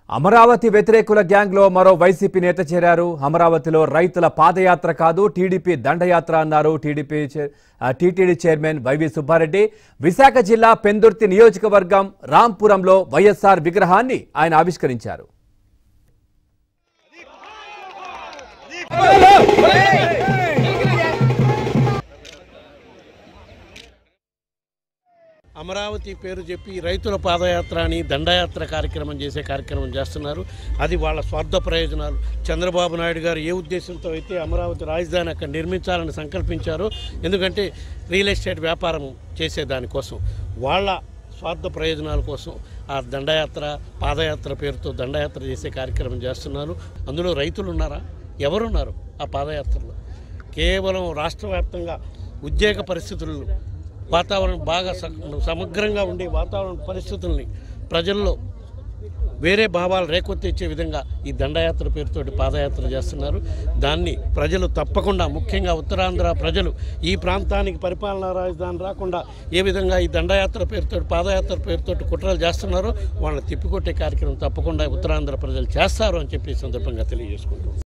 Amaravati వ్యతిరేకుల gang లో మరో YCP నేత చేరారు అమరావతిలో రైతుల పాదయాత్ర కాదు టీడీపీ దండయాత్ర అన్నారు టీడీపీ చైర్- ఆ, TTD chairman YV Subbareddy Visakha జిల్లా పెందుర్తి నియోజకవర్గం రాంపురంలో వైఎస్ఆర్ విగ్రహాన్ని ఆయన ఆవిష్కరించారు అమరావతి పేరు చెప్పి రైతుల పాదయాత్ర అని దండయాత్ర కార్యక్రమం చేసే కార్యక్రమం చేస్తున్నారు అది వాళ్ళ స్వార్థ ప్రయోజనాలు చంద్రబాబు నాయుడు గారు ఏ ఉద్దేశంతో అయితే అమరావతి రాజధాని అక్కడ నిర్మించాలని సంకల్పించారో ఎందుకంటే రియల్ ఎస్టేట్ వ్యాపారం చేసే దానికోసం వాళ్ళ స్వార్థ ప్రయోజనాల కోసం ఆ దండయాత్ర పాదయాత్ర పేరుతో దండయాత్ర చేసే కార్యక్రమం చేస్తున్నారు అందులో రైతులు ఉన్నారా ఎవరున్నారు ఆ పాదయాత్రలో కేవలం రాష్ట్ర వ్యాప్తంగా ఉద్యోగ పరిస్థితులు వాతావరణం బాగా స- సమగ్రంగా ఉండే వాతావరణ పరిస్థితుల్ని ప్రజల్లో వేరే భావాలు రేకొత్తిచ్చే విధంగా ఈ దండయాత్ర పేరుతోటి పాదయాత్ర చేస్తున్నారు దాన్ని ప్రజలు తప్పకుండా ముఖ్యంగా ఉత్తరాంధ్ర ప్రజలు ఈ ప్రాంతానికి పరిపాలనా రాజధాని రాకుండా ఏ విధంగా ఈ దండయాత్ర పేరుతో పాదయాత్ర పేరుతోటి కుట్రలు చేస్తున్నారో వాళ్ళని తిప్పికొట్టే కార్యక్రమం తప్పకుండా ఉత్తరాంధ్ర ప్రజలు చేస్తారు అని చెప్పి ఈ సందర్భంగా తెలియజేసుకుంటున్నాం